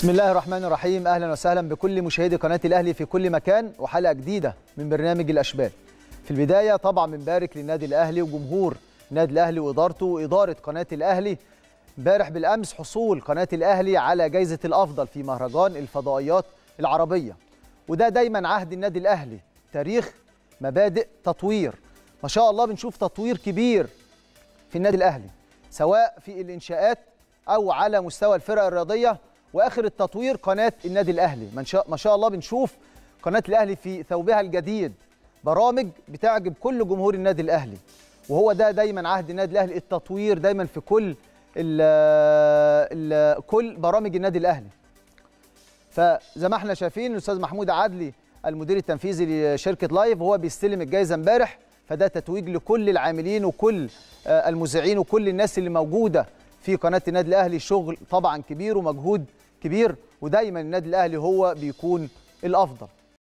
بسم الله الرحمن الرحيم اهلا وسهلا بكل مشاهدي قناه الاهلي في كل مكان وحلقه جديده من برنامج الاشبال في البدايه طبعا بنبارك للنادي الاهلي وجمهور النادي الاهلي وادارته واداره قناه الاهلي امبارح بالامس حصول قناه الاهلي على جائزه الافضل في مهرجان الفضائيات العربيه وده دايما عهد النادي الاهلي تاريخ مبادئ تطوير ما شاء الله بنشوف تطوير كبير في النادي الاهلي سواء في الانشاءات او على مستوى الفرق الرياضيه واخر التطوير قناه النادي الاهلي ما شاء ما شاء الله بنشوف قناه الاهلي في ثوبها الجديد برامج بتعجب كل جمهور النادي الاهلي وهو ده دايما عهد النادي الاهلي التطوير دايما في كل ال ال كل برامج النادي الاهلي فزي ما احنا شايفين الاستاذ محمود عدلي المدير التنفيذي لشركه لايف وهو بيستلم الجائزه امبارح فده تتويج لكل العاملين وكل المذيعين وكل الناس اللي موجوده في قناه النادي الاهلي شغل طبعا كبير ومجهود كبير ودايما النادي الاهلي هو بيكون الافضل